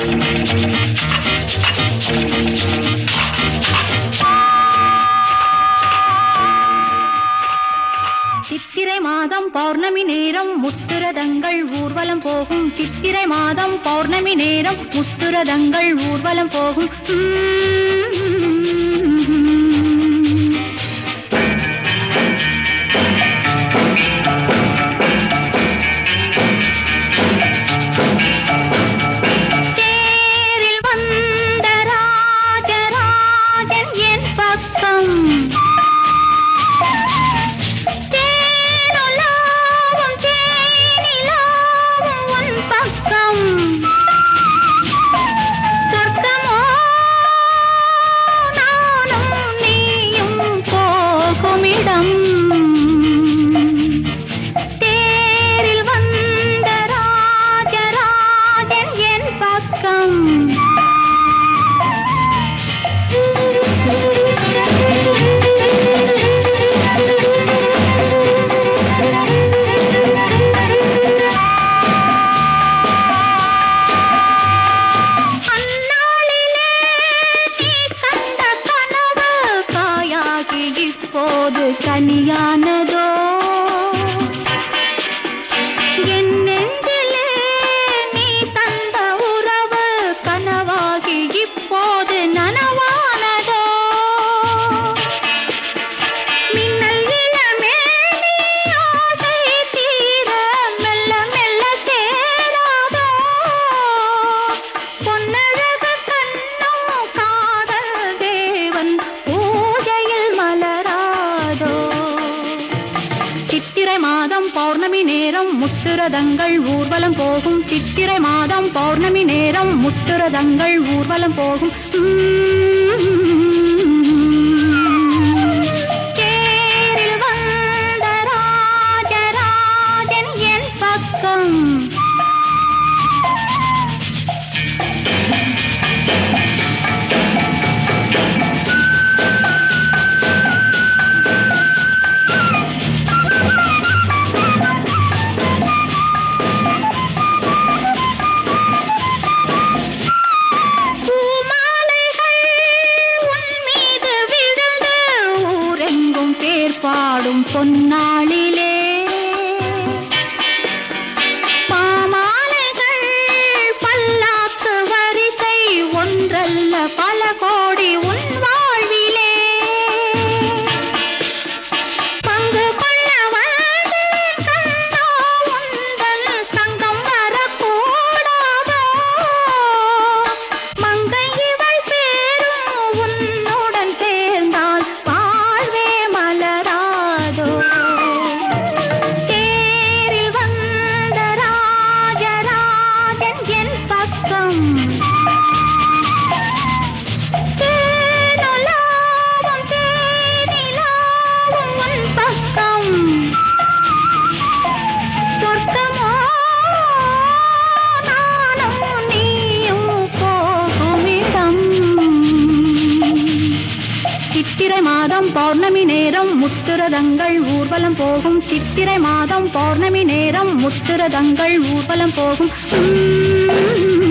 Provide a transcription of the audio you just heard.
சித்திரை மாதம் பௌர்ணமி நேரம் முத்துரதங்கள் ஊர்வலம் போகும் சித்திரை மாதம் பௌர்ணமி நேரம் முத்துரதங்கள் ஊர்வலம் போகும் உம். தேரில் வந்த ராஜராஜன் என் பக்கம் தேனுலாவும் தேனிலாவும் உன் பக்கம் சொர்க்கமோ நானும் நீயும் போகுமிடம் தேரில் வந்த ராஜராஜன் என் பக்கம் அந்நாளிலே நீ கண்ட கனவு காயாகி இப்போது கனியானதோ என் நெஞ்சிலே நீ தந்த உறவு கனவாகி இப்போது நனவானதோ மின்னல் இளமே நீ ஆசை தீர மெல்ல மெல்ல சேராதோ பொன்னழகு கண்ணும் காதல் தேவன் பூஜையில் மலராதோ சித்திரை மாதம் பௌர்ணமி நேரம் முத்துரதங்கள் ஊர்வலம் போகும் சித்திரை மாதம் பௌர்ணமி நேரம் முத்துரதங்கள் ஊர்வலம் போகும் தேரில் வந்த ராஜராஜன் என் பக்கம் பூமாலைகள் உன் மீது விழுந்து ஊரெங்கும் பேர் பாடும் பொன்னாளிலே பாமாலைகள் பல்லாக்கு வரிசை ஒன்றல்ல பல கோடி உன் வாழ்விலே பங்கு கொள்ள வந்தேன் கண்ணா உந்தன் சங்கம் வரக்கூடாதோ மங்கை இவள் பேரும் உன்னுடன் சேர்ந்தால் வாழ்வே மலராதோ தேரில் வந்த ராஜராஜன் என் பக்கம் தேனுலாவும் தேனிலாவும் உன் பக்கம் சொர்க்கமோ நானும் நீயும் போகுமிடம் சித்திரை மாதம் பௌர்ணமி நேரம் முத்துரதங்கள் ஊர்வலம் போகும் சித்திரை மாதம் பௌர்ணமி நேரம் முத்துரதங்கள் ஊர்வலம் போகும் உம்.